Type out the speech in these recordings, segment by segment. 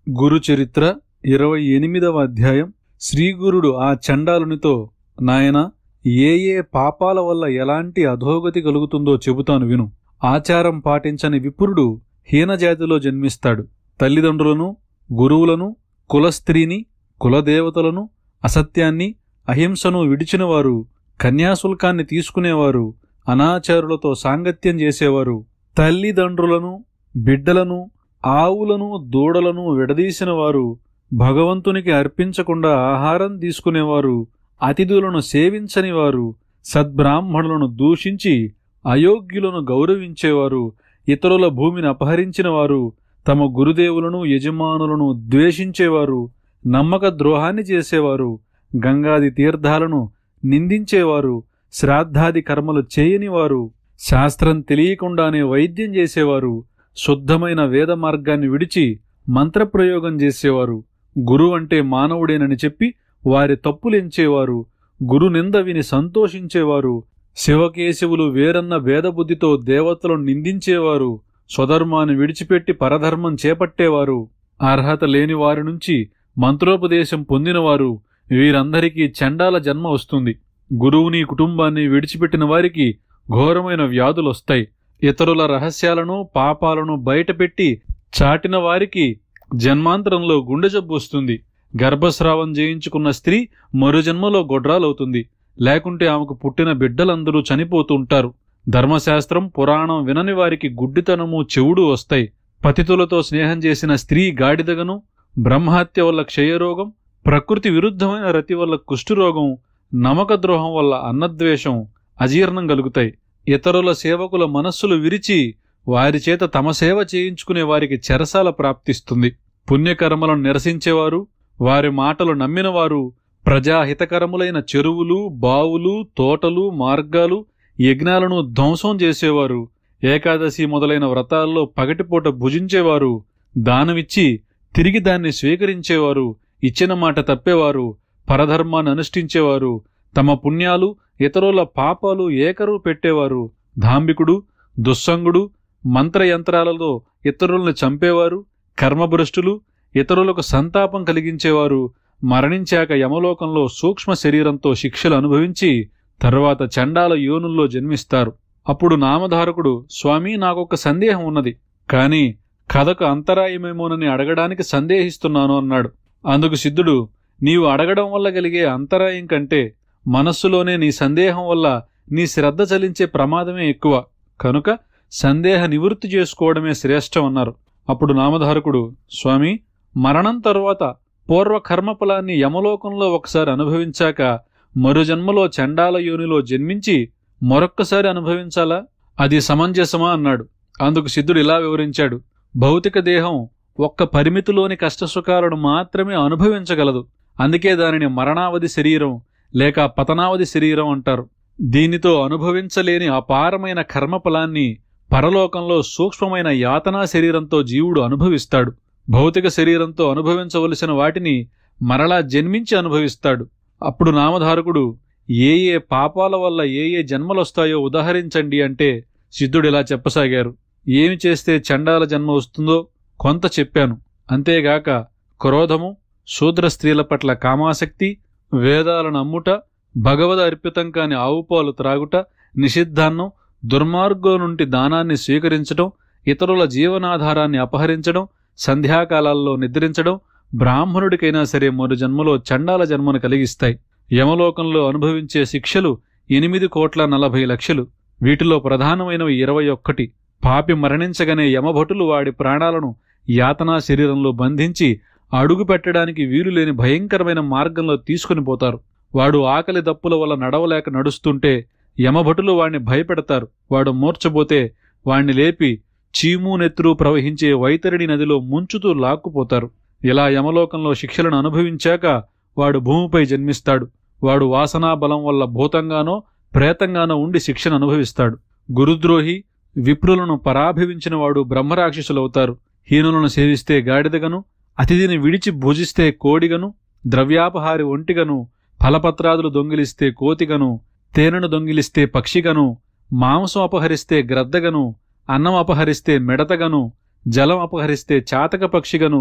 గురు చరిత్ర ఇరవై ఎనిమిదవ అధ్యాయం శ్రీగురుడు ఆ చండాలునితో నాయనా ఏ ఏ పాపాల వల్ల ఎలాంటి అధోగతి కలుగుతుందో చెబుతాను విను ఆచారం పాటించని విప్రుడు హీనజాతిలో జన్మిస్తాడు తల్లిదండ్రులను గురువులను కులస్త్రీని కులదేవతలను అసత్యాన్ని అహింసను విడిచినవారు కన్యాశుల్కాన్ని తీసుకునేవారు అనాచారులతో సాంగత్యం చేసేవారు తల్లిదండ్రులను బిడ్డలను ఆవులను దూడలను విడదీసిన వారు భగవంతునికి అర్పించకుండా ఆహారం తీసుకునేవారు అతిథులను సేవించని వారు సద్బ్రాహ్మణులను దూషించి అయోగ్యులను గౌరవించేవారు ఇతరుల భూమిని అపహరించిన వారు తమ గురుదేవులను యజమానులను ద్వేషించేవారు నమ్మక ద్రోహాన్ని చేసేవారు గంగాది తీర్థాలను నిందించేవారు శ్రాద్ధాది కర్మలు చేయనివారు శాస్త్రం తెలియకుండానే వైద్యం చేసేవారు శుద్ధమైన వేద మార్గాన్ని విడిచి మంత్రప్రయోగం చేసేవారు గురు అంటే మానవుడేనని చెప్పి వారి తప్పులెంచేవారు గురు నింద విని సంతోషించేవారు శివకేశవులు వేరన్న భేదబుద్ధితో దేవతలను నిందించేవారు స్వధర్మాన్ని విడిచిపెట్టి పరధర్మం చేపట్టేవారు అర్హత లేని వారి నుంచి మంత్రోపదేశం పొందినవారు వీరందరికీ చండాల జన్మ వస్తుంది గురువుని కుటుంబాన్ని విడిచిపెట్టిన వారికి ఘోరమైన వ్యాధులొస్తాయి ఇతరుల రహస్యాలను పాపాలను బయటపెట్టి చాటిన వారికి జన్మాంతరంలో గుండె జబ్బు వస్తుంది గర్భస్రావం చేయించుకున్న స్త్రీ మరు జన్మలో గొడ్రాలవుతుంది లేకుంటే ఆమెకు పుట్టిన బిడ్డలందరూ చనిపోతుంటారు ధర్మశాస్త్రం పురాణం వినని వారికి గుడ్డితనము చెవుడు వస్తాయి పతితులతో స్నేహం చేసిన స్త్రీ గాడిదగను బ్రహ్మహత్య వల్ల క్షయరోగం ప్రకృతి విరుద్ధమైన రతి వల్ల కుష్ఠురోగం నమ్మకద్రోహం వల్ల అన్నద్వేషం అజీర్ణం కలుగుతాయి ఇతరుల సేవకుల మనస్సులు విరిచి వారి చేత తమ సేవ చేయించుకునే వారికి చెరసాల ప్రాప్తిస్తుంది పుణ్యకర్మలను నిరసించేవారు వారి మాటలు నమ్మినవారు ప్రజాహితకరములైన చెరువులు బావులు తోటలు మార్గాలు యజ్ఞాలను ధ్వంసం చేసేవారు ఏకాదశి మొదలైన వ్రతాల్లో పగటిపూట భుజించేవారు దానమిచ్చి తిరిగి దాన్ని స్వీకరించేవారు ఇచ్చిన మాట తప్పేవారు పరధర్మాన్ని అనుష్ఠించేవారు తమ పుణ్యాలు ఇతరుల పాపాలు ఏకరువు పెట్టేవారు ధాంబికుడు దుస్సంగుడు మంత్రయంత్రాలతో ఇతరులను చంపేవారు కర్మభ్రష్టులు ఇతరులకు సంతాపం కలిగించేవారు మరణించాక యమలోకంలో సూక్ష్మ శరీరంతో శిక్షలు అనుభవించి తరువాత చండాల యోనుల్లో జన్మిస్తారు అప్పుడు నామధారకుడు స్వామి నాకొక సందేహం ఉన్నది కాని కథకు అంతరాయమేమోనని అడగడానికి సందేహిస్తున్నాను అన్నాడు అందుకు సిద్ధుడు నీవు అడగడం వల్ల కలిగే అంతరాయం కంటే మనస్సులోనే నీ సందేహం వల్ల నీ శ్రద్ధ చలించే ప్రమాదమే ఎక్కువ కనుక సందేహ నివృత్తి చేసుకోవడమే శ్రేష్టం అన్నారు అప్పుడు నామధారకుడు స్వామి మరణం తరువాత పూర్వ కర్మఫలాన్ని యమలోకంలో ఒకసారి అనుభవించాక మరు జన్మలో చండాల యోనిలో జన్మించి మరొక్కసారి అనుభవించాలా అది సమంజసమా అన్నాడు అందుకు సిద్ధుడు ఇలా వివరించాడు భౌతిక దేహం ఒక్క పరిమితిలోని కష్టసుఖాలను మాత్రమే అనుభవించగలదు అందుకే దానిని మరణావధి శరీరం లేక పతనావధి శరీరం అంటారు దీనితో అనుభవించలేని అపారమైన కర్మఫలాన్ని పరలోకంలో సూక్ష్మమైన యాతనా శరీరంతో జీవుడు అనుభవిస్తాడు భౌతిక శరీరంతో అనుభవించవలసిన వాటిని మరలా జన్మించి అనుభవిస్తాడు అప్పుడు నామధారకుడు ఏ ఏ పాపాల వల్ల ఏ ఏ జన్మలొస్తాయో ఉదాహరించండి అంటే సిద్ధుడిలా చెప్పసాగారు ఏమి చేస్తే చండాల జన్మ వస్తుందో కొంత చెప్పాను అంతేగాక క్రోధము శూద్ర స్త్రీల పట్ల కామాసక్తి వేదాలను అమ్ముట భగవద అర్పితం కాని ఆవుపాలు త్రాగుట నిషిద్ధాన్నం దుర్మార్గం నుండి దానాన్ని స్వీకరించడం ఇతరుల జీవనాధారాన్ని అపహరించడం సంధ్యాకాలాల్లో నిద్రించడం బ్రాహ్మణుడికైనా సరే మరు జన్మలో చండాల జన్మను కలిగిస్తాయి యమలోకంలో అనుభవించే శిక్షలు ఎనిమిది కోట్ల నలభై లక్షలు వీటిలో ప్రధానమైనవి ఇరవై ఒక్కటి పాపి మరణించగానే యమభటులు వాడి ప్రాణాలను యాతనా శరీరంలో బంధించి అడుగు పెట్టడానికి వీలులేని భయంకరమైన మార్గంలో తీసుకుని పోతారు వాడు ఆకలి దప్పుల వల్ల నడవలేక నడుస్తుంటే యమభటులు వాణ్ణి భయపెడతారు వాడు మూర్చబోతే వాణ్ణి లేపి చీము నెత్తురు ప్రవహించే వైతరిణి నదిలో ముంచుతూ లాక్కుపోతారు ఇలా యమలోకంలో శిక్షలను అనుభవించాక వాడు భూమిపై జన్మిస్తాడు వాడు వాసనా బలం వల్ల భూతంగానో ప్రేతంగానో ఉండి శిక్షను అనుభవిస్తాడు గురుద్రోహి విప్రులను పరాభివించిన వాడు బ్రహ్మరాక్షసులవుతారు హీనులను సేవిస్తే గాడిదగను అతిథిని విడిచి భుజిస్తే కోడిగను ద్రవ్యాపహారి ఒంటిగను ఫలపత్రాదులు దొంగిలిస్తే కోతిగను తేనెను దొంగిలిస్తే పక్షిగను మాంసం అపహరిస్తే గ్రద్దగను అన్నం అపహరిస్తే మిడతగను జలం అపహరిస్తే చాతక పక్షిగను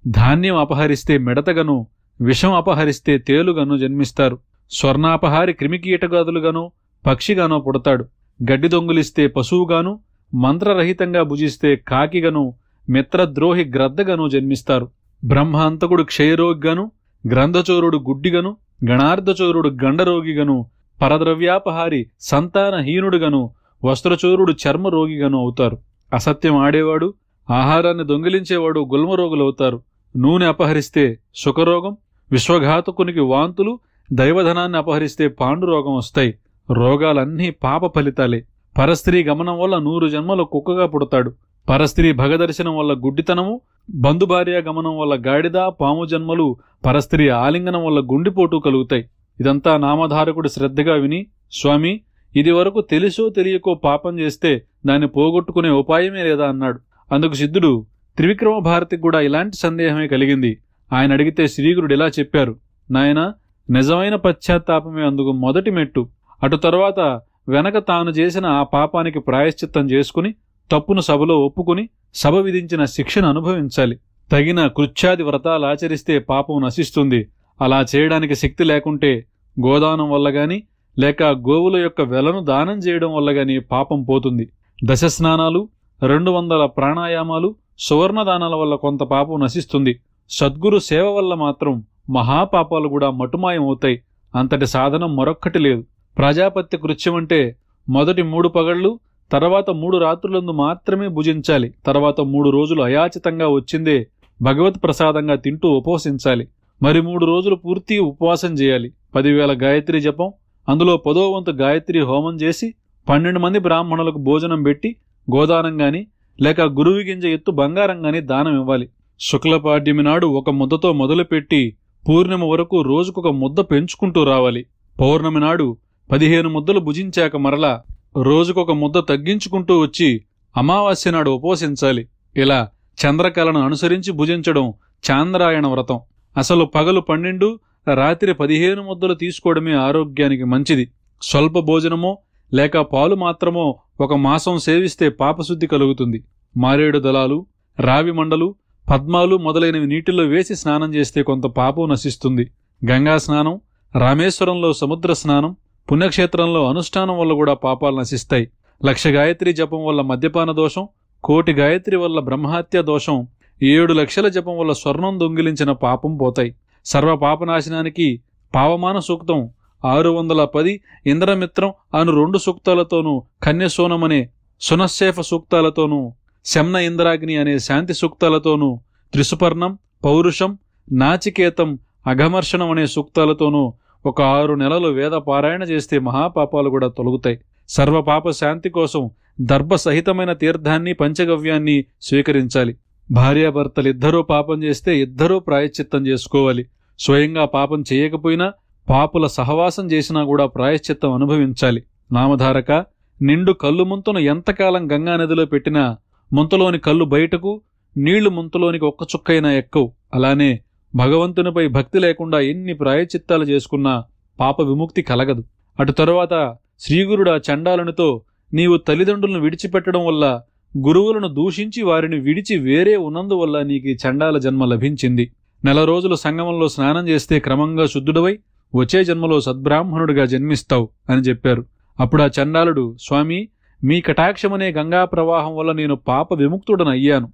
ధాన్యం అపహరిస్తే మిడతగను విషం అపహరిస్తే తేలుగను జన్మిస్తారు స్వర్ణాపహారి క్రిమికీటగాదులుగాను పక్షిగానో పుడతాడు గడ్డి దొంగులిస్తే పశువుగాను మంత్రరహితంగా భుజిస్తే కాకిగను మిత్రద్రోహి గ్రద్దగను జన్మిస్తారు బ్రహ్మాంతకుడు క్షయరోగిగను గ్రంథచోరుడు గుడ్డిగను గణార్ధచోరుడు గండరోగిగను పరద్రవ్యాపహారి సంతానహీనుడుగను వస్త్రచోరుడు చర్మరోగిగను అవుతారు అసత్యం ఆడేవాడు ఆహారాన్ని దొంగిలించేవాడు గుల్మరోగులవుతారు నూనె అపహరిస్తే సుఖరోగం విశ్వఘాతకునికి వాంతులు దైవధనాన్ని అపహరిస్తే పాండురోగం వస్తాయి రోగాలన్నీ పాప ఫలితాలే పరస్త్రీ గమనం వల్ల నూరు జన్మలు కుక్కగా పుడతాడు పరస్త్రీ భగదర్శనం వల్ల గుడ్డితనము బంధుభార్య గమనం వల్ల గాడిద పాము జన్మలు పరస్త్రీ ఆలింగనం వల్ల గుండిపోటు కలుగుతాయి ఇదంతా నామధారకుడు శ్రద్ధగా విని స్వామి ఇది వరకు తెలుసో తెలియకో పాపం చేస్తే దాన్ని పోగొట్టుకునే ఉపాయమే లేదా అన్నాడు అందుకు సిద్ధుడు త్రివిక్రమ భారతికి కూడా ఇలాంటి సందేహమే కలిగింది ఆయన అడిగితే శ్రీగురుడు ఇలా చెప్పారు నాయన నిజమైన పశ్చాత్తాపమే అందుకు మొదటి మెట్టు అటు తర్వాత వెనక తాను చేసిన ఆ పాపానికి ప్రాయశ్చిత్తం చేసుకుని తప్పును సభలో ఒప్పుకుని సభ విధించిన శిక్షను అనుభవించాలి తగిన కృత్యాది వ్రతాలు ఆచరిస్తే పాపం నశిస్తుంది అలా చేయడానికి శక్తి లేకుంటే గోదానం వల్ల గాని లేక గోవుల యొక్క వెలను దానం చేయడం వల్ల గాని పాపం పోతుంది దశ స్నానాలు రెండు వందల ప్రాణాయామాలు సువర్ణ దానాల వల్ల కొంత పాపం నశిస్తుంది సద్గురు సేవ వల్ల మాత్రం మహాపాపాలు కూడా మటుమాయం అవుతాయి అంతటి సాధనం మరొక్కటి లేదు ప్రజాపత్య కృత్యం అంటే మొదటి మూడు పగళ్ళు తర్వాత మూడు రాత్రులందు మాత్రమే భుజించాలి తర్వాత మూడు రోజులు అయాచితంగా వచ్చిందే భగవత్ ప్రసాదంగా తింటూ ఉపవసించాలి మరి మూడు రోజులు పూర్తి ఉపవాసం చేయాలి పదివేల గాయత్రి జపం అందులో పదో వంతు గాయత్రి హోమం చేసి పన్నెండు మంది బ్రాహ్మణులకు భోజనం పెట్టి గోదానం గాని లేక గురువు గింజ ఎత్తు బంగారం గాని దానం ఇవ్వాలి శుక్లపాడ్యమి నాడు ఒక ముద్దతో మొదలుపెట్టి పూర్ణిమ వరకు రోజుకొక ముద్ద పెంచుకుంటూ రావాలి పౌర్ణమి నాడు పదిహేను ముద్దలు భుజించాక మరలా రోజుకొక ముద్ద తగ్గించుకుంటూ వచ్చి అమావాస్య నాడు ఉపవసించాలి ఇలా చంద్రకళను అనుసరించి భుజించడం చాంద్రాయణ వ్రతం అసలు పగలు పన్నెండు రాత్రి పదిహేను ముద్దలు తీసుకోవడమే ఆరోగ్యానికి మంచిది స్వల్ప భోజనమో లేక పాలు మాత్రమో ఒక మాసం సేవిస్తే పాపశుద్ధి కలుగుతుంది మారేడు దళాలు రావి మండలు పద్మాలు మొదలైనవి నీటిలో వేసి స్నానం చేస్తే కొంత పాపం నశిస్తుంది గంగా స్నానం రామేశ్వరంలో సముద్ర స్నానం పుణ్యక్షేత్రంలో అనుష్ఠానం వల్ల కూడా పాపాలు నశిస్తాయి లక్ష గాయత్రి జపం వల్ల మద్యపాన దోషం కోటి గాయత్రి వల్ల బ్రహ్మహత్య దోషం ఏడు లక్షల జపం వల్ల స్వర్ణం దొంగిలించిన పాపం పోతాయి సర్వ పాపనాశనానికి పావమాన సూక్తం ఆరు వందల పది ఇంద్రమిత్రం అను రెండు సూక్తాలతోనూ కన్యసోనమనే సునశ్శేఫ సూక్తాలతోనూ శమ్న ఇంద్రాగ్ని అనే శాంతి సూక్తాలతోనూ త్రిసుపర్ణం పౌరుషం నాచికేతం అఘమర్షణం అనే సూక్తాలతోనూ ఒక ఆరు నెలలు వేద పారాయణ చేస్తే మహాపాపాలు కూడా తొలగుతాయి సర్వపాప శాంతి కోసం దర్భ సహితమైన తీర్థాన్ని పంచగవ్యాన్ని స్వీకరించాలి భార్యాభర్తలిద్దరూ పాపం చేస్తే ఇద్దరూ ప్రాయశ్చిత్తం చేసుకోవాలి స్వయంగా పాపం చేయకపోయినా పాపుల సహవాసం చేసినా కూడా ప్రాయశ్చిత్తం అనుభవించాలి నామధారక నిండు కళ్ళు ముంతను ఎంతకాలం గంగానదిలో పెట్టినా ముంతలోని కళ్ళు బయటకు నీళ్లు ముంతలోనికి ఒక్క చుక్కైనా ఎక్కవు అలానే భగవంతునిపై భక్తి లేకుండా ఎన్ని ప్రాయచిత్తాలు చేసుకున్నా పాప విముక్తి కలగదు అటు తరువాత శ్రీగురుడు ఆ చండాలనితో నీవు తల్లిదండ్రులను విడిచిపెట్టడం వల్ల గురువులను దూషించి వారిని విడిచి వేరే ఉన్నందువల్ల నీకు ఈ చండాల జన్మ లభించింది నెల రోజులు సంగమంలో స్నానం చేస్తే క్రమంగా శుద్ధుడవై వచ్చే జన్మలో సద్బ్రాహ్మణుడిగా జన్మిస్తావు అని చెప్పారు అప్పుడు ఆ చండాలుడు స్వామి మీ కటాక్షమనే గంగా ప్రవాహం వల్ల నేను పాప విముక్తుడనయ్యాను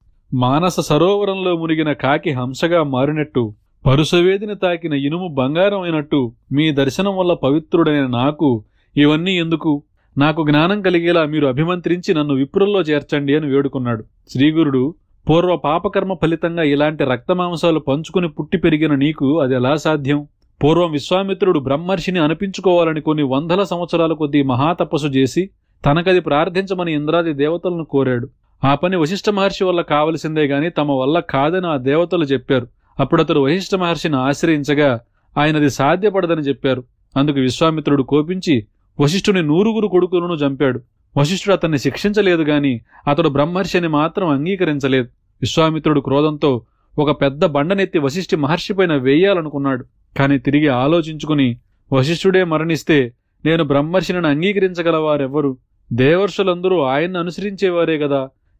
మానస సరోవరంలో మునిగిన కాకి హంసగా మారినట్టు పరుసవేదిని తాకిన ఇనుము బంగారం అయినట్టు మీ దర్శనం వల్ల పవిత్రుడైన నాకు ఇవన్నీ ఎందుకు నాకు జ్ఞానం కలిగేలా మీరు అభిమంత్రించి నన్ను విప్రుల్లో చేర్చండి అని వేడుకున్నాడు శ్రీగురుడు పూర్వ పాపకర్మ ఫలితంగా ఇలాంటి రక్తమాంసాలు పంచుకుని పుట్టి పెరిగిన నీకు అది ఎలా సాధ్యం పూర్వం విశ్వామిత్రుడు బ్రహ్మర్షిని అనిపించుకోవాలని కొన్ని వందల సంవత్సరాల కొద్దీ మహాతపస్సు చేసి తనకది ప్రార్థించమని ఇంద్రాది దేవతలను కోరాడు ఆ పని వశిష్ఠ మహర్షి వల్ల కావలసిందే గాని తమ వల్ల కాదని ఆ దేవతలు చెప్పారు అప్పుడతడు వశిష్ఠ మహర్షిని ఆశ్రయించగా ఆయనది సాధ్యపడదని చెప్పారు అందుకు విశ్వామిత్రుడు కోపించి వశిష్ఠుని నూరుగురు కొడుకులను చంపాడు వశిష్ఠుడు అతన్ని శిక్షించలేదు గాని అతడు బ్రహ్మర్షిని మాత్రం అంగీకరించలేదు విశ్వామిత్రుడు క్రోధంతో ఒక పెద్ద బండనెత్తి వశిష్ఠి మహర్షిపైన వేయాలనుకున్నాడు కాని తిరిగి ఆలోచించుకుని వశిష్ఠుడే మరణిస్తే నేను బ్రహ్మర్షిని అంగీకరించగలవారెవ్వరు దేవర్షులందరూ ఆయన్ని అనుసరించేవారే గదా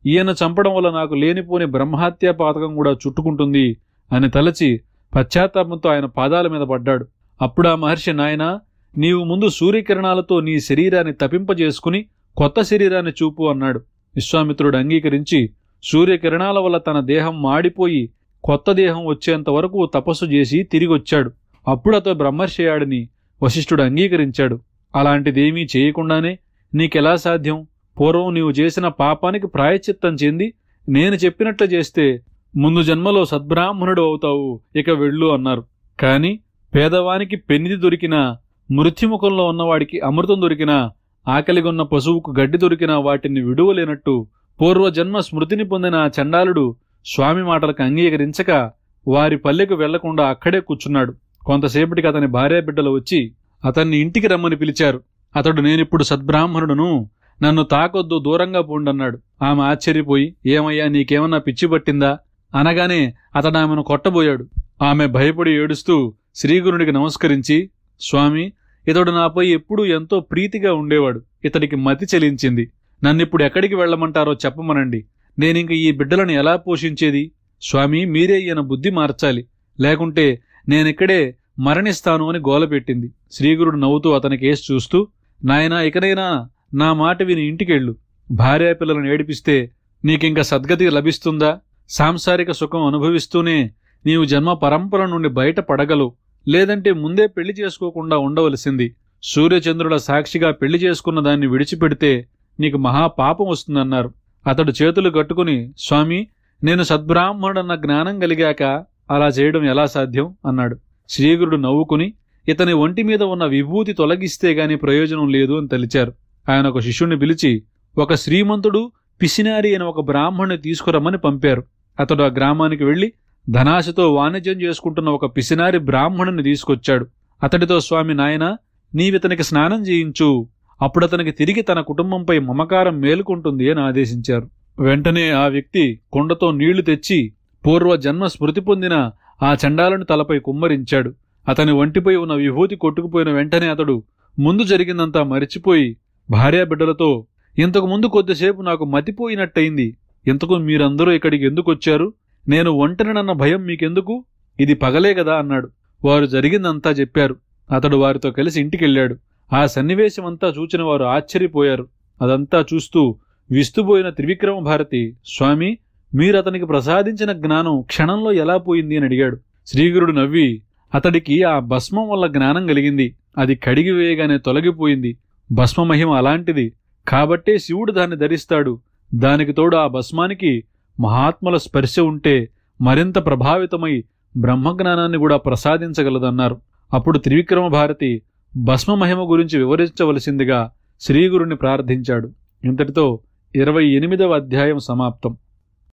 ఈయన చంపడం వల్ల నాకు లేనిపోని బ్రహ్మహత్యా పాతకం కూడా చుట్టుకుంటుంది అని తలచి పశ్చాత్తాపంతో ఆయన పాదాల మీద పడ్డాడు అప్పుడు ఆ మహర్షి నాయనా నీవు ముందు సూర్యకిరణాలతో నీ శరీరాన్ని తపింపజేసుకుని కొత్త శరీరాన్ని చూపు అన్నాడు విశ్వామిత్రుడు అంగీకరించి సూర్యకిరణాల వల్ల తన దేహం మాడిపోయి కొత్త దేహం వచ్చేంత వరకు తపస్సు చేసి తిరిగొచ్చాడు అప్పుడు అతడు బ్రహ్మర్షయాడని వశిష్ఠుడు అంగీకరించాడు అలాంటిదేమీ చేయకుండానే నీకెలా సాధ్యం పూర్వం నీవు చేసిన పాపానికి ప్రాయశ్చిత్తం చెంది నేను చెప్పినట్లు చేస్తే ముందు జన్మలో సద్బ్రాహ్మణుడు అవుతావు ఇక వెళ్ళు అన్నారు కాని పేదవానికి పెన్నిది దొరికినా మృత్యుముఖంలో ఉన్నవాడికి అమృతం దొరికినా ఆకలిగొన్న పశువుకు గడ్డి దొరికినా వాటిని విడువలేనట్టు పూర్వజన్మ స్మృతిని పొందిన ఆ చండాలుడు స్వామి మాటలకు అంగీకరించక వారి పల్లెకు వెళ్లకుండా అక్కడే కూర్చున్నాడు కొంతసేపటికి అతని భార్యాబిడ్డలు వచ్చి అతన్ని ఇంటికి రమ్మని పిలిచారు అతడు నేనిప్పుడు సద్బ్రాహ్మణుడును నన్ను తాకొద్దు దూరంగా పోండన్నాడు ఆమె ఆశ్చర్యపోయి ఏమయ్యా నీకేమన్నా పిచ్చి పట్టిందా అనగానే అతడు ఆమెను కొట్టబోయాడు ఆమె భయపడి ఏడుస్తూ శ్రీగురునికి నమస్కరించి స్వామి ఇతడు నాపై ఎప్పుడూ ఎంతో ప్రీతిగా ఉండేవాడు ఇతడికి మతి చెలించింది నన్నిప్పుడు ఎక్కడికి వెళ్ళమంటారో చెప్పమనండి నేనింక ఈ బిడ్డలను ఎలా పోషించేది స్వామి మీరే ఈయన బుద్ధి మార్చాలి లేకుంటే నేనిక్కడే మరణిస్తాను అని గోలపెట్టింది శ్రీగురుడు నవ్వుతూ అతనికి ఏసి చూస్తూ నాయనా ఇకనైనా నా మాట విని ఇంటికెళ్ళు భార్యా పిల్లలను ఏడిపిస్తే నీకింక సద్గతి లభిస్తుందా సాంసారిక సుఖం అనుభవిస్తూనే నీవు జన్మ పరంపర నుండి బయట పడగలవు లేదంటే ముందే పెళ్లి చేసుకోకుండా ఉండవలసింది సూర్యచంద్రుల సాక్షిగా పెళ్లి చేసుకున్న దాన్ని విడిచిపెడితే నీకు మహాపాపం వస్తుందన్నారు అతడు చేతులు కట్టుకుని స్వామి నేను సద్బ్రాహ్మణుడన్న జ్ఞానం కలిగాక అలా చేయడం ఎలా సాధ్యం అన్నాడు శ్రీగురుడు నవ్వుకుని ఇతని ఒంటి మీద ఉన్న విభూతి తొలగిస్తే గాని ప్రయోజనం లేదు అని తలిచారు ఆయన ఒక శిష్యుణ్ణి పిలిచి ఒక శ్రీమంతుడు పిసినారి అయిన ఒక బ్రాహ్మణ్ణి తీసుకురమ్మని పంపారు అతడు ఆ గ్రామానికి వెళ్లి ధనాశతో వాణిజ్యం చేసుకుంటున్న ఒక పిసినారి బ్రాహ్మణుని తీసుకొచ్చాడు అతడితో స్వామి నాయన నీవితనికి స్నానం చేయించు అప్పుడతనికి తిరిగి తన కుటుంబంపై మమకారం మేలుకుంటుంది అని ఆదేశించారు వెంటనే ఆ వ్యక్తి కొండతో నీళ్లు తెచ్చి పూర్వ జన్మ స్మృతి పొందిన ఆ చండాలను తలపై కుమ్మరించాడు అతని ఒంటిపై ఉన్న విభూతి కొట్టుకుపోయిన వెంటనే అతడు ముందు జరిగిందంతా మరిచిపోయి భార్యాబిడ్డలతో ఇంతకు ముందు కొద్దిసేపు నాకు మతిపోయినట్టయింది ఇంతకు మీరందరూ ఇక్కడికి ఎందుకొచ్చారు నేను ఒంటరినన్న భయం మీకెందుకు ఇది పగలే కదా అన్నాడు వారు జరిగిందంతా చెప్పారు అతడు వారితో కలిసి ఇంటికెళ్ళాడు ఆ సన్నివేశమంతా చూచిన వారు ఆశ్చర్యపోయారు అదంతా చూస్తూ విస్తుపోయిన త్రివిక్రమ భారతి స్వామి మీరతనికి ప్రసాదించిన జ్ఞానం క్షణంలో ఎలా పోయింది అని అడిగాడు శ్రీగురుడు నవ్వి అతడికి ఆ భస్మం వల్ల జ్ఞానం కలిగింది అది కడిగి వేయగానే తొలగిపోయింది భస్మ మహిమ అలాంటిది కాబట్టే శివుడు దాన్ని ధరిస్తాడు దానికి తోడు ఆ భస్మానికి మహాత్ముల స్పర్శ ఉంటే మరింత ప్రభావితమై బ్రహ్మజ్ఞానాన్ని కూడా ప్రసాదించగలదన్నారు అప్పుడు త్రివిక్రమ భారతి భస్మ మహిమ గురించి వివరించవలసిందిగా శ్రీగురుని ప్రార్థించాడు ఇంతటితో ఇరవై ఎనిమిదవ అధ్యాయం సమాప్తం